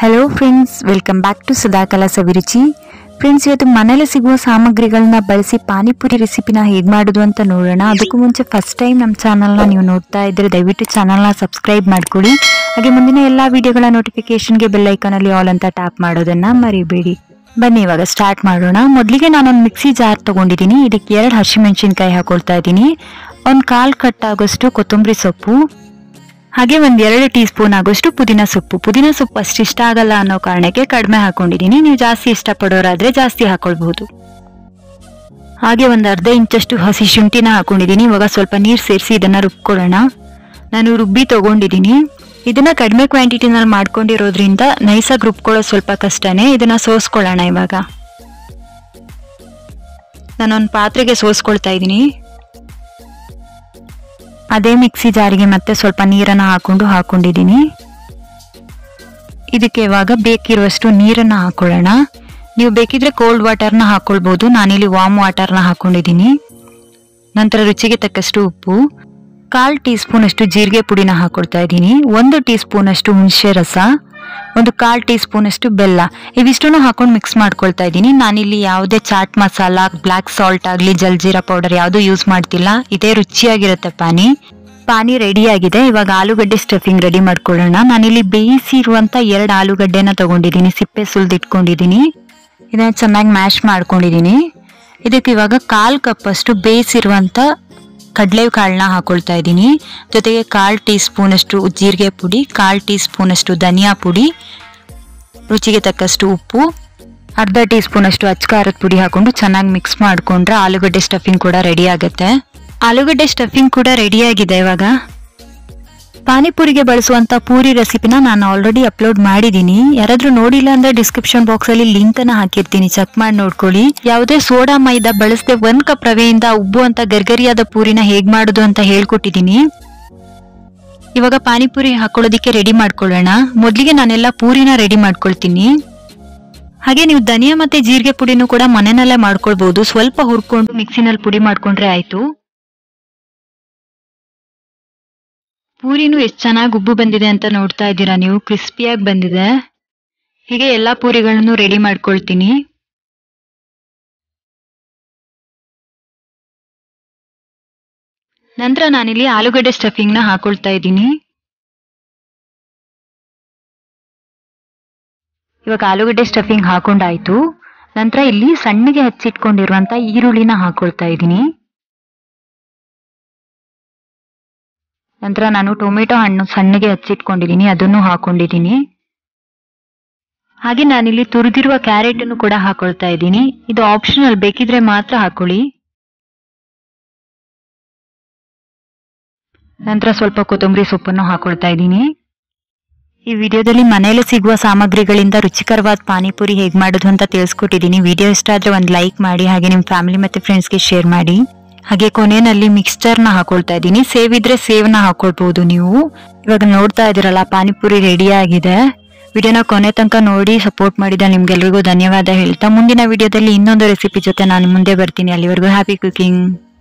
hello friends welcome back to Sadakala Saviruchi friends ಇವತ್ತು ಮನೇಲಿ ಸಿಗುವ ಸಾಮಗ್ರಿಗಳನ್ನ ಬಳಸಿ ಪಾನಿಪುರಿ ರೆಸಿಪಿನ ಹೇಗೆ ಮಾಡೋದು ಅಂತ ನೋಡೋಣ ಅದಕ್ಕೂ ಮುಂಚೆ ಫಸ್ಟ್ ಟೈಮ್ ನಮ್ಮ ಚಾನಲ್ನ ನೀವು ನೋಡ್ತಾ ಇದ್ದರೆ ದಯವಿಟ್ಟು ಚಾನಲ್ನ ಸಬ್ಸ್ಕ್ರೈಬ್ ಮಾಡ್ಕೊಳ್ಳಿ ಹಾಗೆ ಮುಂದಿನ ಎಲ್ಲ ವಿಡಿಯೋಗಳ ನೋಟಿಫಿಕೇಶನ್ಗೆ ಬೆಲ್ ಐಕಾನಲ್ಲಿ ಆಲ್ ಅಂತ ಟ್ಯಾಪ್ ಮಾಡೋದನ್ನ ಮರಿಬೇಡಿ ಬನ್ನಿ ಇವಾಗ ಸ್ಟಾರ್ಟ್ ಮಾಡೋಣ ಮೊದಲಿಗೆ ನಾನೊಂದು ಮಿಕ್ಸಿ ಜಾರ್ ತಗೊಂಡಿದ್ದೀನಿ ಇದಕ್ಕೆ ಎರಡು ಹಸಿಮೆಣಸಿನ್ಕಾಯಿ ಹಾಕೊಳ್ತಾ ಇದ್ದೀನಿ ಒಂದು ಕಾಲು ಕಟ್ಟಾಗೋಷ್ಟು ಕೊತ್ತಂಬರಿ ಸೊಪ್ಪು ಹಾಗೆ ಒಂದ್ ಎರಡು ಟೀ ಸ್ಪೂನ್ ಆಗೋಷ್ಟು ಪುದೀನ ಸೊಪ್ಪು ಪುದೀನ ಸೊಪ್ಪು ಅಷ್ಟು ಇಷ್ಟ ಆಗಲ್ಲ ಅನ್ನೋ ಕಾರಣಕ್ಕೆ ಕಡಿಮೆ ಹಾಕೊಂಡಿದೀನಿ ನೀವು ಜಾಸ್ತಿ ಇಷ್ಟಪಡೋರಾದ್ರೆ ಜಾಸ್ತಿ ಹಾಕೊಳ್ಬಹುದು ಹಾಗೆ ಒಂದ್ ಅರ್ಧ ಇಂಚಷ್ಟು ಹಸಿ ಶುಂಠಿನ ಹಾಕೊಂಡಿದೀನಿ ಇವಾಗ ಸ್ವಲ್ಪ ನೀರ್ ಸೇರಿಸಿ ಇದನ್ನ ರುಬ್ಕೊಳ್ಳೋಣ ನಾನು ರುಬ್ಬಿ ತಗೊಂಡಿದ್ದೀನಿ ಇದನ್ನ ಕಡಿಮೆ ಕ್ವಾಂಟಿಟಿನಲ್ಲಿ ಮಾಡ್ಕೊಂಡಿರೋದ್ರಿಂದ ನೈಸಾಗಿ ರುಬ್ಕೊಳ್ಳೋದು ಸ್ವಲ್ಪ ಕಷ್ಟನೇ ಇದನ್ನ ಸೋಸ್ಕೊಳ್ಳೋಣ ಇವಾಗ ನಾನೊಂದು ಪಾತ್ರೆಗೆ ಸೋಸ್ಕೊಳ್ತಾ ಇದ್ದೀನಿ ಅದೇ ಮಿಕ್ಸಿ ಜಾರಿಗೆ ಮತ್ತೆ ಸ್ವಲ್ಪ ನೀರನ್ನ ಹಾಕೊಂಡು ಹಾಕೊಂಡಿದ್ದೀನಿ ಇದಕ್ಕೆ ಇವಾಗ ಬೇಕಿರುವಷ್ಟು ನೀರನ್ನ ಹಾಕೊಳ್ಳೋಣ ನೀವು ಬೇಕಿದ್ರೆ ಕೋಲ್ಡ್ ವಾಟರ್ನ ಹಾಕೊಳ್ಬಹುದು ನಾನಿಲ್ಲಿ ವಾಮ್ ವಾಟರ್ನ ಹಾಕೊಂಡಿದ್ದೀನಿ ನಂತರ ರುಚಿಗೆ ತಕ್ಕಷ್ಟು ಉಪ್ಪು ಕಾಲ್ ಟೀ ಸ್ಪೂನ್ ಅಷ್ಟು ಜೀರಿಗೆ ಪುಡಿನ ಹಾಕೊಳ್ತಾ ಇದ್ದೀನಿ ಒಂದು ಟೀ ಸ್ಪೂನ್ ಅಷ್ಟು ಹುಣಸೆ ರಸ ಒಂದು ಕಾಲ್ ಟೀ ಸ್ಪೂನ್ ಅಷ್ಟು ಬೆಲ್ಲ ಇವಿಷ್ಟನ್ನು ಹಾಕೊಂಡು ಮಿಕ್ಸ್ ಮಾಡ್ಕೊಳ್ತಾ ಇದ್ದೀನಿ ನಾನಿಲ್ಲಿ ಯಾವುದೇ ಚಾಟ್ ಮಸಾಲ ಬ್ಲ್ಯಾಕ್ ಸಾಲ್ಟ್ ಆಗಲಿ ಜಲ್ಜೀರಾ ಪೌಡರ್ ಯಾವುದು ಯೂಸ್ ಮಾಡ್ತಿಲ್ಲ ಇದೇ ರುಚಿಯಾಗಿರುತ್ತೆ ಪಾನಿ ಪಾನಿ ರೆಡಿ ಆಗಿದೆ ಇವಾಗ ಆಲೂಗಡ್ಡೆ ಸ್ಟಫಿಂಗ್ ರೆಡಿ ಮಾಡ್ಕೊಳ್ಳೋಣ ನಾನಿಲ್ಲಿ ಬೇಯಿಸಿರುವಂತ ಎರಡು ಆಲೂಗಡ್ಡೆನ ತಗೊಂಡಿದ್ದೀನಿ ಸಿಪ್ಪೆ ಸುಲ್ದಿಟ್ಕೊಂಡಿದ್ದೀನಿ ಇದನ್ನ ಚೆನ್ನಾಗಿ ಮ್ಯಾಶ್ ಮಾಡ್ಕೊಂಡಿದ್ದೀನಿ ಇದಕ್ಕೆ ಇವಾಗ ಕಾಲ್ ಕಪ್ ಅಷ್ಟು ಬೇಯಿಸಿರುವಂತ ಕಡಲೆ ಕಾಳನ್ನ ಹಾಕೊಳ್ತಾ ಇದ್ದೀನಿ ಜೊತೆಗೆ ಕಾಲ್ ಟೀ ಸ್ಪೂನ್ ಅಷ್ಟು ಜೀರಿಗೆ ಪುಡಿ ಕಾಲ್ ಟೀ ಸ್ಪೂನ್ ಅಷ್ಟು ಧನಿಯಾ ಪುಡಿ ರುಚಿಗೆ ತಕ್ಕಷ್ಟು ಉಪ್ಪು ಅರ್ಧ ಟೀ ಸ್ಪೂನ್ ಅಷ್ಟು ಅಚ್ಕಾರದ ಪುಡಿ ಹಾಕೊಂಡು ಚೆನ್ನಾಗಿ ಮಿಕ್ಸ್ ಮಾಡ್ಕೊಂಡ್ರೆ ಆಲೂಗಡ್ಡೆ ಸ್ಟಫಿಂಗ್ ಕೂಡ ರೆಡಿ ಆಗುತ್ತೆ ಆಲೂಗಡ್ಡೆ ಸ್ಟಫಿಂಗ್ ಕೂಡ ರೆಡಿ ಆಗಿದೆ ಇವಾಗ ಪಾನಿಪುರಿಗೆ ಬಳಸುವಂತ ಪೂರಿ ರೆಸಿಪಿನ ನಾನು ಆಲ್ರೆಡಿ ಅಪ್ಲೋಡ್ ಮಾಡಿದ್ದೀನಿ ಯಾರಾದ್ರೂ ನೋಡಿಲ್ಲ ಅಂದ್ರೆ ಡಿಸ್ಕ್ರಿಪ್ಷನ್ ಬಾಕ್ಸ್ ಅಲ್ಲಿ ಲಿಂಕ್ ಅನ್ನ ಹಾಕಿರ್ತೀನಿ ಚೆಕ್ ಮಾಡಿ ನೋಡ್ಕೊಳ್ಳಿ ಯಾವುದೇ ಸೋಡಾ ಮೈದಾ ಬಳಸದೆ ಒಂದ್ ಕಪ್ ರವೆಯಿಂದ ಉಬ್ಬುವಂತ ಗರ್ಗರಿಯಾದ ಪೂರಿನ ಹೇಗ್ ಮಾಡೋದು ಅಂತ ಹೇಳ್ಕೊಟ್ಟಿದ್ದೀನಿ ಇವಾಗ ಪಾನಿಪುರಿ ಹಾಕೊಳ್ಳೋದಿಕ್ಕೆ ರೆಡಿ ಮಾಡ್ಕೊಳ್ಳೋಣ ಮೊದಲಿಗೆ ನಾನೆಲ್ಲ ಪೂರಿನ ರೆಡಿ ಮಾಡ್ಕೊಳ್ತೀನಿ ಹಾಗೆ ನೀವು ಧನಿಯಾ ಮತ್ತೆ ಜೀರಿಗೆ ಪುಡಿನೂ ಕೂಡ ಮನೆಯಲ್ಲೇ ಮಾಡ್ಕೊಳ್ಬಹುದು ಸ್ವಲ್ಪ ಹುರ್ಕೊಂಡು ಮಿಕ್ಸಿನಲ್ಲಿ ಪುಡಿ ಮಾಡ್ಕೊಂಡ್ರೆ ಆಯ್ತು ಪೂರಿನೂ ಎಷ್ಟು ಚೆನ್ನಾಗಿ ಉಬ್ಬು ಬಂದಿದೆ ಅಂತ ನೋಡ್ತಾ ಇದ್ದೀರಾ ನೀವು ಕ್ರಿಸ್ಪಿಯಾಗಿ ಬಂದಿದೆ ಹೀಗೆ ಎಲ್ಲಾ ಪೂರಿಗಳನ್ನು ರೆಡಿ ಮಾಡ್ಕೊಳ್ತೀನಿ ನಂತರ ನಾನಿಲ್ಲಿ ಆಲೂಗಡ್ಡೆ ಸ್ಟಫಿಂಗ್ನ ಹಾಕೊಳ್ತಾ ಇದ್ದೀನಿ ಇವಾಗ ಆಲೂಗಡ್ಡೆ ಸ್ಟಫಿಂಗ್ ಹಾಕೊಂಡಾಯ್ತು ನಂತರ ಇಲ್ಲಿ ಸಣ್ಣಗೆ ಹಚ್ಚಿಟ್ಕೊಂಡಿರುವಂತ ಈರುಳ್ಳಿನ ಹಾಕೊಳ್ತಾ ಇದ್ದೀನಿ ನಂತರ ನಾನು ಟೊಮೆಟೊ ಹಣ್ಣು ಸಣ್ಣಗೆ ಹಚ್ಚಿಟ್ಕೊಂಡಿದ್ದೀನಿ ಅದನ್ನು ಹಾಕೊಂಡಿದ್ದೀನಿ ಹಾಗೆ ನಾನಿಲ್ಲಿ ತುರಿದಿರುವ ಕ್ಯಾರೆಟ್ ಅನ್ನು ಕೂಡ ಹಾಕೊಳ್ತಾ ಇದ್ದೀನಿ ಇದು ಆಪ್ಷನಲ್ ಬೇಕಿದ್ರೆ ಮಾತ್ರ ಹಾಕೊಳ್ಳಿ ನಂತರ ಸ್ವಲ್ಪ ಕೊತ್ತಂಬರಿ ಸೊಪ್ಪನ್ನು ಹಾಕೊಳ್ತಾ ಇದ್ದೀನಿ ಈ ವಿಡಿಯೋದಲ್ಲಿ ಮನೆಯಲ್ಲೇ ಸಿಗುವ ಸಾಮಗ್ರಿಗಳಿಂದ ರುಚಿಕರವಾದ ಪಾನಿಪುರಿ ಹೇಗೆ ಮಾಡೋದು ಅಂತ ತಿಳಿಸ್ಕೊಟ್ಟಿದ್ದೀನಿ ವಿಡಿಯೋ ಇಷ್ಟ ಆದ್ರೆ ಒಂದು ಲೈಕ್ ಮಾಡಿ ಹಾಗೆ ನಿಮ್ಮ ಫ್ಯಾಮಿಲಿ ಮತ್ತೆ ಫ್ರೆಂಡ್ಸ್ಗೆ ಶೇರ್ ಮಾಡಿ ಹಾಗೆ ಕೊನೆಯಲ್ಲಿ ಮಿಕ್ಸ್ಚರ್ನ ಹಾಕೊಳ್ತಾ ಇದ್ದೀನಿ ಸೇವ್ ಇದ್ರೆ ಸೇವ್ನ ಹಾಕೊಳ್ಬಹುದು ನೀವು ಇವಾಗ ನೋಡ್ತಾ ಇದ್ದೀರಲ್ಲ ಪಾನಿಪುರಿ ರೆಡಿ ಆಗಿದೆ ವಿಡಿಯೋನ ಕೊನೆ ತನಕ ನೋಡಿ ಸಪೋರ್ಟ್ ಮಾಡಿದ ನಿಮ್ಗೆಲ್ರಿಗೂ ಧನ್ಯವಾದ ಹೇಳ್ತಾ ಮುಂದಿನ ವಿಡಿಯೋದಲ್ಲಿ ಇನ್ನೊಂದು ರೆಸಿಪಿ ಜೊತೆ ನಾನು ಮುಂದೆ ಬರ್ತೀನಿ ಅಲ್ಲಿವರೆಗೂ ಹ್ಯಾಪಿ ಕುಕಿಂಗ್